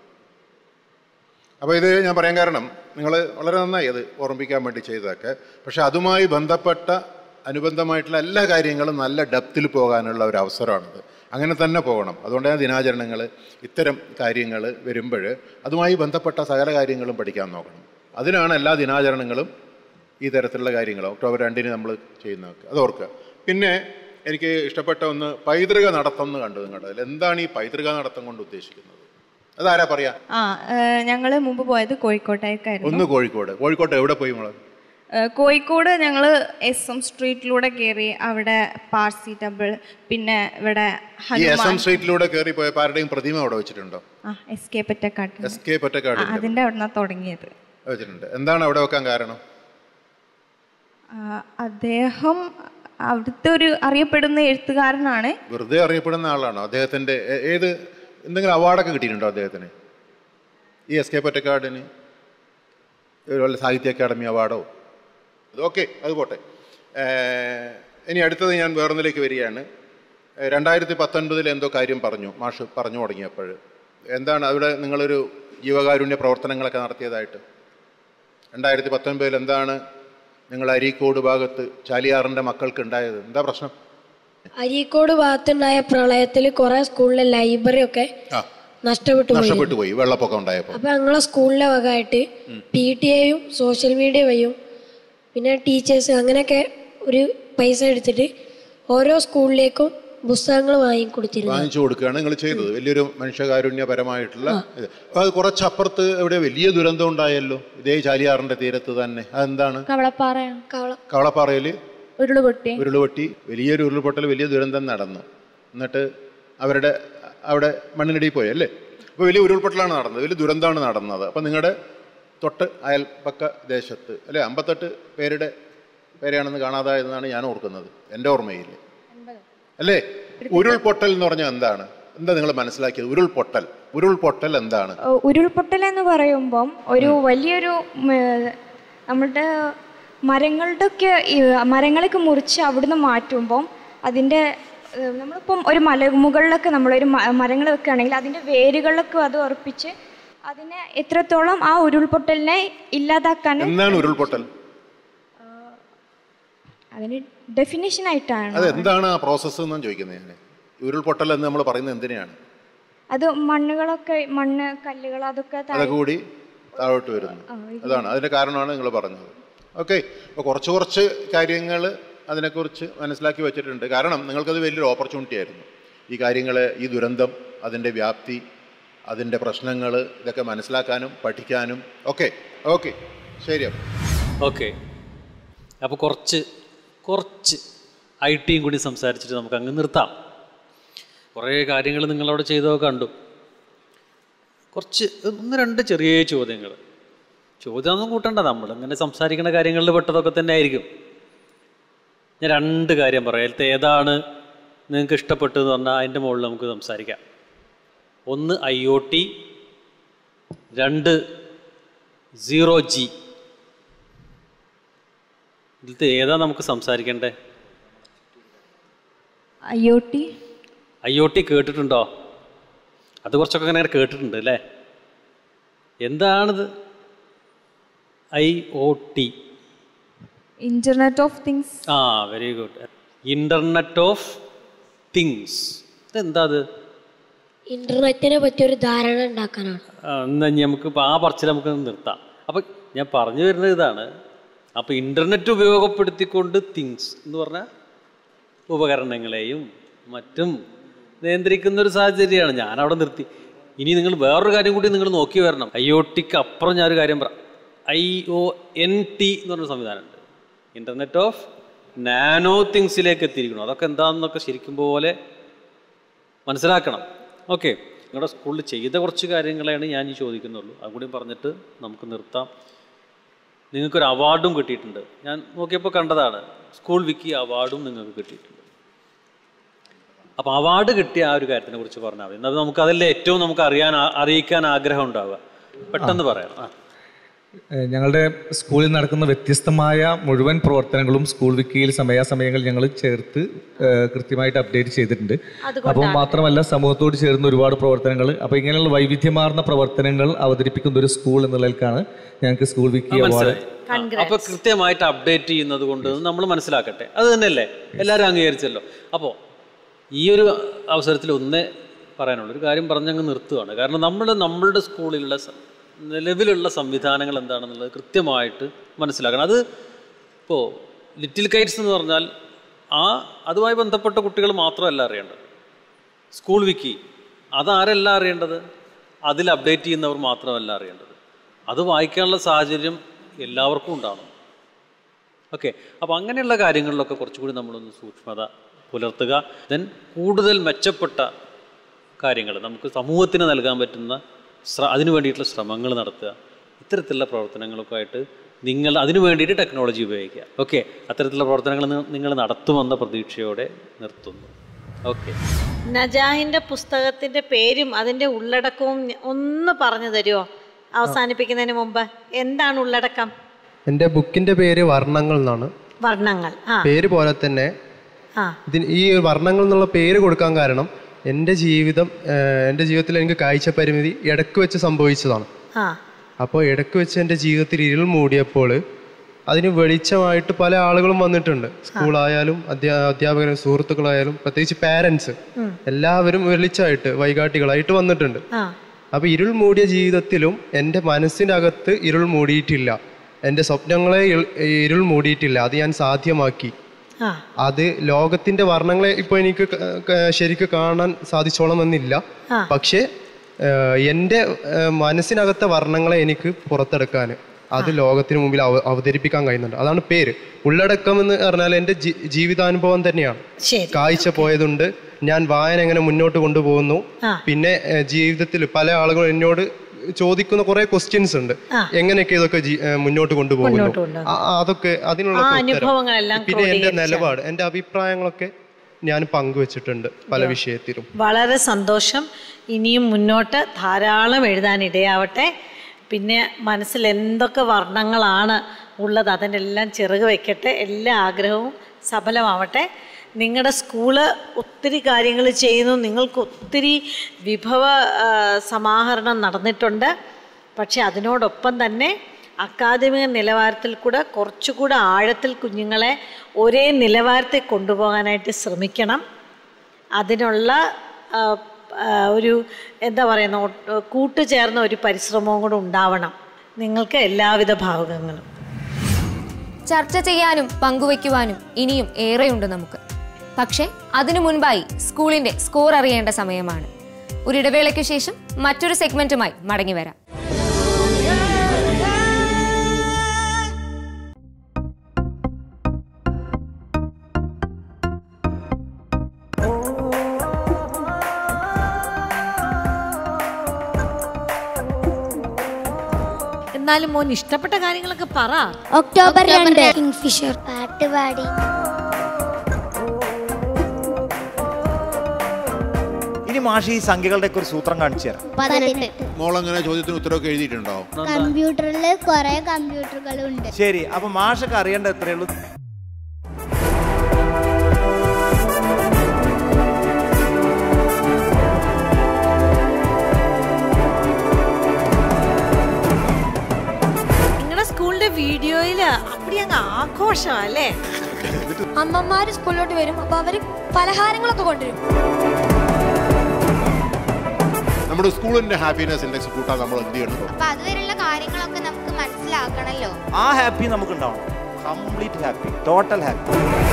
N: അപ്പോൾ ഇത് ഞാൻ പറയാൻ കാരണം നിങ്ങൾ വളരെ നന്നായി അത് ഓർമ്മിപ്പിക്കാൻ വേണ്ടി ചെയ്തതൊക്കെ പക്ഷെ അതുമായി ബന്ധപ്പെട്ട അനുബന്ധമായിട്ടുള്ള എല്ലാ കാര്യങ്ങളും നല്ല ഡെപ്തിൽ പോകാനുള്ള ഒരു അവസരമാണിത് അങ്ങനെ തന്നെ പോകണം അതുകൊണ്ടാണ് ദിനാചരണങ്ങൾ ഇത്തരം കാര്യങ്ങൾ വരുമ്പോൾ അതുമായി ബന്ധപ്പെട്ട സകല കാര്യങ്ങളും പഠിക്കാൻ നോക്കണം അതിനാണ് എല്ലാ ദിനാചരണങ്ങളും ഈ തരത്തിലുള്ള കാര്യങ്ങൾ ഒക്ടോബർ രണ്ടിന് നമ്മൾ ചെയ്യുന്നതൊക്കെ അത് ഓർക്കുക പിന്നെ എനിക്ക് ഇഷ്ടപ്പെട്ട ഒന്ന് പൈതൃക നടത്തം എന്ന് കണ്ടു നിങ്ങളുടെ അതിൽ എന്താണ് ഈ പൈതൃക നടത്തം കൊണ്ട് ഉദ്ദേശിക്കുന്നത് അതാരാ പറയാ
M: ആ ഞങ്ങൾ മുമ്പ് പോയത് കോഴിക്കോട്ടേക്കായിരുന്നു
N: ഒന്ന് കോഴിക്കോട് കോഴിക്കോട്ട് എവിടെ പോയി മോളെ
M: ഏഹ് കോഴിക്കോട് ഞങ്ങൾ എസ് എം സ്ട്രീറ്റിലൂടെ കയറി അവിടെ പാർസി ടെമ്പിൾ പിന്നെ ഇവിടെ
N: ഈ എസ് എം
M: ഹനുമാൻ
N: സ്ട്രീറ്റിലൂടെ കയറി പോയപ്പോൾ ആരുടെയും പ്രതിമ അവിടെ വെച്ചിട്ടുണ്ടോ
M: ആ S K Pottekkatt
N: S K Pottekkatt
M: അതിൻ്റെ അവിടെ നിന്നാണ് തുടങ്ങിയത്
N: വെച്ചിട്ടുണ്ട് എന്താണ് അവിടെ വെക്കാൻ കാരണം
M: ആ, അദ്ദേഹം അവിടുത്തെ ഒരു അറിയപ്പെടുന്ന എഴുത്തുകാരനാണ്
N: വെറുതെ അറിയപ്പെടുന്ന ആളാണോ അദ്ദേഹത്തിന്റെ ഏ- ഏത് എന്തെങ്കിലും അവാർഡൊക്കെ കിട്ടിയിട്ടുണ്ടോ അദ്ദേഹത്തിന് ഈ എസ് കെ പൊറ്റക്കാടിന് ഒരു വല്ല സാഹിത്യ അക്കാദമി അവാർഡോ ഓക്കെ അത് പോട്ടെ ഏഹ്, ഇനി അടുത്തത് ഞാൻ വേറൊന്നിലേക്ക് വരികയാണ് ഏഹ്, രണ്ടായിരത്തി പത്തൊൻപതിൽ എന്തോ കാര്യം പറഞ്ഞു മാഷ് പറഞ്ഞു തുടങ്ങിയപ്പോൾ എന്താണ് അവിടെ നിങ്ങളൊരു ജീവകാരുണ്യ പ്രവർത്തനങ്ങളൊക്കെ നടത്തിയതായിട്ട് രണ്ടായിരത്തി പത്തൊൻപതിൽ എന്താണ് നിങ്ങൾ അരീക്കോട് ഭാഗത്ത് ചാലിയാറിൻ്റെ മക്കൾക്ക് ഉണ്ടായത് എന്താ പ്രശ്നം
K: അരീക്കോട് ഭാഗത്തുണ്ടായ പ്രളയത്തിൽ കുറെ സ്കൂളിലെ ലൈബ്രറി ഒക്കെ
N: ആ
K: നഷ്ടപ്പെട്ടു പോയി
N: നഷ്ടപ്പെട്ടു പോയി വെള്ളപ്പൊക്കം ഉണ്ടായപ്പോൾ
K: അപ്പൊ ഞങ്ങളെ സ്കൂളിലെ വകമായിട്ട് പി ടി എയും സോഷ്യൽ മീഡിയ വഴിയും പിന്നെ ടീച്ചേഴ്സ് അങ്ങനെയൊക്കെ ഒരു പൈസ എടുത്തിട്ട് ഓരോ സ്കൂളിലേക്കും പുസ്തകങ്ങൾ വാങ്ങിക്കൊടുത്തിരുന്നു
N: വാങ്ങിച്ചു കൊടുക്കുകയാണ് നിങ്ങൾ ചെയ്തത് വലിയൊരു മനുഷ്യകാരുണ്യപരമായിട്ടുള്ള ഇത് അപ്പോൾ അത് കുറച്ചപ്പുറത്ത് എവിടെ വലിയ ദുരന്തം ഉണ്ടായല്ലോ ഇതേ ചാലിയാറിന്റെ തീരത്ത് തന്നെ അതെന്താണ്
G: കവളപ്പാറയാണ്
N: കവളപ്പാറയിൽ
G: ഉരുളുപൊട്ടി
N: ഉരുളുപൊട്ടി വലിയൊരു ഉരുൾപൊട്ടൽ വലിയ ദുരന്തം നടന്നു എന്നിട്ട് അവരുടെ അവിടെ മണ്ണിനടിയിൽ പോയി അല്ലേ അപ്പോൾ വലിയ ഉരുൾപൊട്ടലാണ് നടന്നത് വലിയ ദുരന്തമാണ് നടന്നത് അപ്പോൾ നിങ്ങളുടെ തൊട്ട് അയൽപക്ക ദേശത്ത് അല്ലേ അമ്പത്തെട്ട് പേരുടെ പേരെയാണെന്ന് കാണാതായതെന്നാണ് ഞാൻ ഓർക്കുന്നത് എൻ്റെ ഓർമ്മയിൽ അല്ലേ ഉരുൾപൊട്ടൽ എന്ന് പറഞ്ഞാൽ എന്താണ് എന്താ നിങ്ങൾ മനസ്സിലാക്കിയത് ഉരുൾപൊട്ടൽ ഉരുൾപൊട്ടൽ എന്താണ്
G: ഏഹ് ഉരുൾപൊട്ടൽ എന്ന് പറയുമ്പം ഒരു വലിയൊരു ഉം, ഏഹ്, നമ്മുടെ മരങ്ങളുടെ ഒക്കെ മരങ്ങളൊക്കെ മുറിച്ച് അവിടുന്ന് മാറ്റുമ്പം അതിൻ്റെ ഏഹ്, നമ്മളിപ്പം ഒരു മലമുകളിലൊക്കെ നമ്മളൊരു മ- മരങ്ങൾ വെക്കുകയാണെങ്കിൽ അതിൻ്റെ വേരുകളിലൊക്കെ അത് ഉറപ്പിച്ച് അതിനെ എത്രത്തോളം ആ ഉരുൾപൊട്ടലിനെ ഇല്ലാതാക്കാൻ
N: എന്താണ് ഉരുൾപൊട്ടൽ
G: അതിന് ഡെഫിനേഷൻ ആയിട്ടാണ്
N: അത് എന്താണ് ആ പ്രോസസ്സ് എന്നാണ് ചോദിക്കുന്നത് ഞാൻ ഉരുൾപൊട്ടൽ എന്ന് നമ്മൾ പറയുന്നത് എന്തിനാണ്
G: അത് മണ്ണുകളൊക്കെ മണ്ണ് കല്ലുകൾ അതൊക്കെ താഴെ-
N: അതൊക്കെ കൂടി താഴോട്ട് വരുന്നു
G: ആ, ഒഴുകി
N: അതാണ് അതിൻ്റെ കാരണമാണ് നിങ്ങൾ പറഞ്ഞത് ഓക്കെ അപ്പോൾ കുറച്ച് കുറച്ച് കാര്യങ്ങൾ അതിനെക്കുറിച്ച് മനസ്സിലാക്കി വെച്ചിട്ടുണ്ട് കാരണം നിങ്ങൾക്കത് വലിയൊരു ഓപ്പർച്യൂണിറ്റി ആയിരുന്നു ഈ കാര്യങ്ങൾ ഈ ദുരന്തം അതിൻ്റെ വ്യാപ്തി അതിൻ്റെ പ്രശ്നങ്ങൾ ഇതൊക്കെ മനസ്സിലാക്കാനും പഠിക്കാനും ഓക്കെ ഓക്കെ ശരി അപ്പോൾ
O: ഓക്കെ അപ്പോൾ കുറച്ച് കുറച്ച് ഐ ടിയും കൂടി സംസാരിച്ചിട്ട് നമുക്ക് അങ്ങ് നിർത്താം കുറേ കാര്യങ്ങൾ നിങ്ങളവിടെ ചെയ്തതൊക്കെ കണ്ടു കുറച്ച് ഒന്ന് രണ്ട് ചെറിയ ചോദ്യങ്ങൾ ചോദ്യമൊന്നും കൂട്ടണ്ട നമ്മൾ ഇങ്ങനെ സംസാരിക്കുന്ന കാര്യങ്ങളിൽ പെട്ടതൊക്കെ തന്നെ ആയിരിക്കും ഞാൻ രണ്ട് കാര്യം പറയാം അതിലത്തെ ഏതാണ് നിങ്ങൾക്ക് ഇഷ്ടപ്പെട്ടതെന്ന് പറഞ്ഞാൽ അതിൻ്റെ മുകളിൽ നമുക്ക് സംസാരിക്കാം ഒന്ന് ഐ ഒ ടി രണ്ട് സീറോ ജി ഇതിലത്തെ ഏതാ നമുക്ക് സംസാരിക്കേണ്ടേ
M: I O T
O: I O T കേട്ടിട്ടുണ്ടോ അത് കുറച്ചൊക്കെ അങ്ങനെ കേട്ടിട്ടുണ്ട് അല്ലേ എന്താണിത് I O T
M: internet of things
O: ആ very good internet of things ഇതെന്താ അത്
K: ഇന്റർനെറ്റിനെ പറ്റി ഒരു ധാരണ ഉണ്ടാക്കാനാണ്
O: ആ, എന്നാ ഇനി നമുക്ക് ഇപ്പം ആ പറച്ചിൽ നമുക്ക് നിർത്താം അപ്പം ഞാൻ പറഞ്ഞു വരുന്നത് ഇതാണ് അപ്പം ഇൻ്റർനെറ്റ് ഉപയോഗപ്പെടുത്തിക്കൊണ്ട് തിങ്സ് എന്ന് പറഞ്ഞാൽ ഉപകരണങ്ങളെയും മറ്റും നിയന്ത്രിക്കുന്ന ഒരു സാഹചര്യമാണ് ഞാൻ അവിടെ നിർത്തി ഇനി നിങ്ങൾ വേറൊരു കാര്യം കൂടി നിങ്ങൾ നോക്കി വരണം ഐ ഒ ടിക്ക് അപ്പുറം ഞാനൊരു കാര്യം പറ ഐ ഒ എൻ ടി എന്ന് പറഞ്ഞൊരു സംവിധാനമുണ്ട് ഇൻ്റർനെറ്റ് ഓഫ് നാനോ തിങ്സിലേക്ക് എത്തിയിരിക്കണം അതൊക്കെ എന്താണെന്നൊക്കെ ശരിക്കും പോലെ മനസ്സിലാക്കണം ഓക്കെ നിങ്ങളുടെ സ്കൂളിൽ ചെയ്ത കുറച്ച് കാര്യങ്ങളെയാണ് ഞാൻ ഈ ചോദിക്കുന്നുള്ളൂ അതും കൂടി പറഞ്ഞിട്ട് നമുക്ക് നിർത്താം നിങ്ങൾക്കൊരു അവാർഡും കിട്ടിയിട്ടുണ്ട് ഞാൻ നോക്കിയപ്പോൾ കണ്ടതാണ് സ്കൂൾ വിക്കി അവാർഡും നിങ്ങൾക്ക് കിട്ടിയിട്ടുണ്ട് അപ്പോൾ അവാർഡ് കിട്ടിയ ആ ഒരു കാര്യത്തിനെ കുറിച്ച് പറഞ്ഞാൽ മതി എന്നാൽ നമുക്ക് അതല്ലേ ഏറ്റവും നമുക്ക് അറിയാൻ ആ- അറിയിക്കാൻ ആഗ്രഹം ഉണ്ടാവുക പെട്ടെന്ന് പറയാം ആ
P: ഏഹ് ഞങ്ങളുടെ സ്കൂളിൽ നടക്കുന്ന വ്യത്യസ്തമായ മുഴുവൻ പ്രവർത്തനങ്ങളും സ്കൂൾ വിക്കിയിൽ സമയാസമയങ്ങളിൽ ഞങ്ങൾ ചേർത്ത് ഏഹ് കൃത്യമായിട്ട് അപ്ഡേറ്റ് ചെയ്തിട്ടുണ്ട് അപ്പോൾ മാത്രമല്ല സമൂഹത്തോട് ചേർന്ന് ഒരുപാട് പ്രവർത്തനങ്ങൾ അപ്പോൾ ഇങ്ങനെയുള്ള വൈവിധ്യമാർന്ന പ്രവർത്തനങ്ങൾ അവതരിപ്പിക്കുന്ന ഒരു സ്കൂൾ എന്ന നിലക്കാണ് ഞങ്ങൾക്ക് സ്കൂൾ വിക്കി അവാർഡ്
O: മനസ്സിലായി അപ്പൊ കൃത്യമായിട്ട് അപ്ഡേറ്റ് ചെയ്യുന്നത് കൊണ്ട് നമ്മൾ മനസ്സിലാക്കട്ടെ അത് തന്നെയല്ലേ എല്ലാവരും അംഗീകരിച്ചല്ലോ അപ്പോൾ ഈ ഒരു അവസരത്തിൽ ഒന്നേ പറയാനുള്ളൂ ഒരു കാര്യം പറഞ്ഞങ്ങ് നിർത്തുകയാണ് കാരണം നമ്മൾ നമ്മളുടെ സ്കൂളിലുള്ള സ- നിലവിലുള്ള സംവിധാനങ്ങൾ എന്താണെന്നുള്ളത് കൃത്യമായിട്ട് മനസ്സിലാക്കണം അത് ഇപ്പോൾ ലിറ്റിൽ കൈറ്റ്സ് എന്ന് പറഞ്ഞാൽ ആ അതുമായി ബന്ധപ്പെട്ട കുട്ടികൾ മാത്രമല്ല അറിയേണ്ടത് സ്കൂൾ വിക്കി അതാരല്ല അറിയേണ്ടത് അതിൽ അപ്ഡേറ്റ് ചെയ്യുന്നവർ മാത്രമല്ല അറിയേണ്ടത് അത് വായിക്കാനുള്ള സാഹചര്യം എല്ലാവർക്കും ഉണ്ടാവണം ഓക്കെ അപ്പോൾ അങ്ങനെയുള്ള കാര്യങ്ങളിലൊക്കെ കുറച്ചുകൂടി നമ്മളൊന്ന് സൂക്ഷ്മത പുലർത്തുക ദെൻ കൂടുതൽ മെച്ചപ്പെട്ട കാര്യങ്ങൾ നമുക്ക് സമൂഹത്തിന് നൽകാൻ പറ്റുന്ന ശ്ര അതിനു വേണ്ടിയിട്ടുള്ള ശ്രമങ്ങൾ നടത്തുക ഇത്തരത്തിലുള്ള പ്രവർത്തനങ്ങളൊക്കെ ആയിട്ട് നിങ്ങൾ അതിനു വേണ്ടിയിട്ട് ടെക്നോളജി ഉപയോഗിക്കുക ഓക്കെ അത്തരത്തിലുള്ള പ്രവർത്തനങ്ങൾ നി- നിങ്ങൾ നടത്തുമെന്ന പ്രതീക്ഷയോടെ നിർത്തുന്നു ഓക്കെ
E: നജാഹിന്റെ പുസ്തകത്തിന്റെ പേരും അതിന്റെ ഉള്ളടക്കവും ഞ- ഒന്ന് പറഞ്ഞു തരുമോ അവസാനിപ്പിക്കുന്നതിന് മുമ്പ് എന്താണ് ഉള്ളടക്കം
I: എൻ്റെ ബുക്കിൻ്റെ പേര് വർണ്ണങ്ങൾ എന്നാണ്
E: വർണ്ണങ്ങൾ ആ
I: പേര് പോലെ തന്നെ
E: ആ
I: ഇതിന് ഈ വർണ്ണങ്ങൾ എന്നുള്ള പേര് കൊടുക്കാൻ കാരണം എൻ്റെ ജീവിതം ഏഹ്, എൻ്റെ ജീവിതത്തിൽ എനിക്ക് കാഴ്ച പരിമിതി ഇടയ്ക്ക് വെച്ച് സംഭവിച്ചതാണ്
E: ആ
I: അപ്പോൾ ഇടയ്ക്ക് വെച്ച് എൻ്റെ ജീവിതത്തിൽ ഇരുൾ മൂടിയപ്പോൾ അതിന് വെളിച്ചമായിട്ട് പല ആളുകളും വന്നിട്ടുണ്ട് സ്കൂളായാലും അധ്യാ അധ്യാപകരും സുഹൃത്തുക്കളായാലും പ്രത്യേകിച്ച് പാരൻസ്
E: ഉം.
I: എല്ലാവരും വെളിച്ചമായിട്ട് വൈകാട്ടികളായിട്ട് വന്നിട്ടുണ്ട്
E: ആ
I: അപ്പോൾ ഇരുൾ മൂടിയ ജീവിതത്തിലും എൻ്റെ മനസ്സിൻ്റെ അകത്ത് ഇരുൾ മൂടിയിട്ടില്ല എൻ്റെ സ്വപ്നങ്ങളെ ഇൾ- ഇരുൾ മൂടിയിട്ടില്ല അത് ഞാൻ സാധ്യമാക്കി
E: ആ
I: അത് ലോകത്തിന്റെ വർണ്ണങ്ങളെ ഇപ്പോൾ എനിക്ക് ക- ക- ശരിക്ക് കാണാൻ സാധിച്ചോളണമെന്നില്ല
E: ആ.
I: പക്ഷേ ഏഹ്, എൻ്റെ ഏഹ്, മനസ്സിനകത്തെ വർണ്ണങ്ങളെ എനിക്ക് പുറത്തെടുക്കാൻ അത് ലോകത്തിന് മുമ്പിൽ അവ- അവതരിപ്പിക്കാൻ കഴിയുന്നുണ്ട് അതാണ് പേര് ഉള്ളടക്കം എന്ന് പറഞ്ഞാൽ എൻ്റെ ജി- ജീവിതാനുഭവം തന്നെയാണ്
E: ശരി
I: കാഴ്ച പോയതുണ്ട് ഞാൻ വായന എങ്ങനെ മുന്നോട്ട് കൊണ്ടുപോകുന്നു
E: ആ.
I: പിന്നെ ഏഹ്, ജീവിതത്തിൽ പല ആളുകളും എന്നോട് ചോദിക്കുന്ന കുറെ ക്വസ്റ്റ്യൻസ് ഉണ്ട്
E: ആ.
I: എങ്ങനെയൊക്കെ ഇതൊക്കെ ജി- ഏഹ്, മുന്നോട്ട് കൊണ്ടുപോകുന്നു
E: മുന്നോട്ട് കൊണ്ടുപോകുന്നു.
I: ആ- ആ, അതൊക്കെ അതിനുള്ള
E: ആ
I: ഉത്തരം.
E: അനുഭവങ്ങളെല്ലാം
I: പിന്നെ എൻ്റെ
E: ക്രോഡീകരിച്ചാണ്.
I: നിലപാട് എൻ്റെ അഭിപ്രായങ്ങളൊക്കെ ഞാൻ പങ്കുവച്ചിട്ടുണ്ട് പല വിഷയത്തിലും
E: വളരെ സന്തോഷം ഇനിയും മുന്നോട്ട് ധാരാളം എഴുതാൻ ഇടയാവട്ടെ പിന്നെ മനസ്സിൽ എന്തൊക്കെ വർണ്ണങ്ങളാണ് ഉള്ളത് അതിനെല്ലാം ചെറുക് വയ്ക്കട്ടെ എല്ലാ ആഗ്രഹവും സഫലമാവട്ടെ നിങ്ങളുടെ സ്കൂള് ഒത്തിരി കാര്യങ്ങൾ ചെയ്യുന്നു നിങ്ങൾക്ക് ഒത്തിരി വിഭവ ആ, സമാഹരണം നടന്നിട്ടുണ്ട് പക്ഷെ അതിനോടൊപ്പം തന്നെ അക്കാദമിക നിലവാരത്തിൽ കൂടെ കുറച്ചുകൂടെ ആഴത്തിൽ കുഞ്ഞുങ്ങളെ ഒരേ നിലവാരത്തിൽ കൊണ്ടുപോകാനായിട്ട് ശ്രമിക്കണം അതിനുള്ള ആ, ആ, ഒരു എന്താ പറയുന്ന ഒ- കൂട്ടുചേർന്ന ഒരു പരിശ്രമവും കൂടെ ഉണ്ടാവണം നിങ്ങൾക്ക് എല്ലാവിധ ഭാവുകങ്ങളും
C: ചർച്ച ചെയ്യാനും പങ്കുവയ്ക്കുവാനും ഇനിയും ഏറെയുണ്ട് നമുക്ക് പക്ഷേ അതിനു മുൻപായി സ്കൂളിന്റെ സ്കോർ അറിയേണ്ട സമയമാണ് ഒരു ഇടവേളയ്ക്ക് ശേഷം മറ്റൊരു സെഗ്മെന്റുമായി മടങ്ങി വരാം
E: എന്നാലും മോൻ ഇഷ്ടപ്പെട്ട കാര്യങ്ങളൊക്കെ പറ
Q: ഒക്ടോബർ രണ്ട് കിങ്ഫിഷർ പാട്ട് പാടി
L: ഇനി മാഷി ഈ സംഖ്യകളുടെ ഒക്കെ ഒരു സൂത്രം കാണിച്ചു തരാം
Q: പതിനെട്ട്
N: മോളങ്ങനെ ചോദ്യത്തിന് ഉത്തരവൊക്കെ എഴുതിയിട്ടുണ്ടോ
Q: കമ്പ്യൂട്ടറിൽ കുറെ കമ്പ്യൂട്ടറുകളുണ്ട്
L: ശരി അപ്പൊ മാഷൊക്കെ അറിയേണ്ട എത്രയേ ഉള്ളൂ
E: നിങ്ങളുടെ സ്കൂളിന്റെ വീഡിയോയില് അപ്പടി അങ്ങ് ആഘോഷമാ അല്ലേ
Q: അമ്മമാര് സ്കൂളിലോട്ട് വരും അപ്പൊ അവര് പലഹാരങ്ങളൊക്കെ കൊണ്ടുവരും
N: നമ്മുടെ സ്കൂളിന്റെ ഹാപ്പിനെസ് ഇൻഡെക്സ് കൂട്ടാൻ നമ്മൾ എന്ത് ചെയ്യണം
Q: അപ്പൊ അതുവരെയുള്ള കാര്യങ്ങളൊക്കെ നമുക്ക് മനസ്സിലാക്കണല്ലോ
L: ആ ഹാപ്പി നമുക്ക് ഉണ്ടാവണം കംപ്ലീറ്റ് ഹാപ്പി ടോട്ടൽ ഹാപ്പി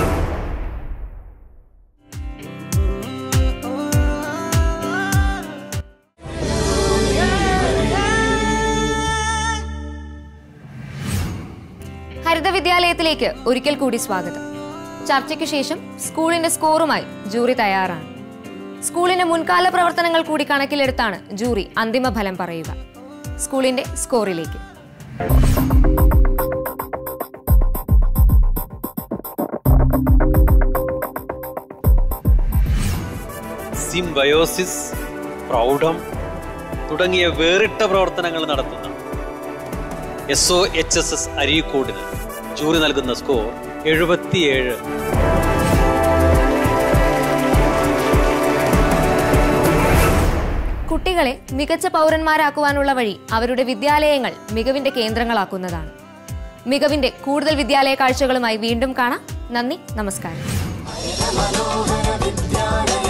C: ഹരിത വിദ്യാലയത്തിലേക്ക് ഒരിക്കൽ കൂടി സ്വാഗതം ചർച്ചയ്ക്ക് ശേഷം സ്കൂളിന്റെ സ്കോറുമായി ജൂറി തയ്യാറാണ് സ്കൂളിന്റെ മുൻകാല പ്രവർത്തനങ്ങൾ കൂടി കണക്കിലെടുത്താണ് ജൂറി അന്തിമ ഫലം പറയുക സ്കൂളിന്റെ സ്കോറിലേക്ക്
O: സിംബയോസിസ് പ്രൗഢം തുടങ്ങിയ വേറിട്ട പ്രവർത്തനങ്ങൾ നടത്തുന്ന S O H S S അരീക്കോടിന് ജൂറി നൽകുന്ന സ്കോർ എഴുപത്തിയേഴ്
C: കുട്ടികളെ മികച്ച പൗരന്മാരാക്കുവാനുള്ള വഴി അവരുടെ വിദ്യാലയങ്ങൾ മികവിന്റെ കേന്ദ്രങ്ങളാക്കുന്നതാണ് മികവിന്റെ കൂടുതൽ വിദ്യാലയ കാഴ്ചകളുമായി വീണ്ടും കാണാം നന്ദി നമസ്കാരം
B: മനോഹര വിദ്യാലയ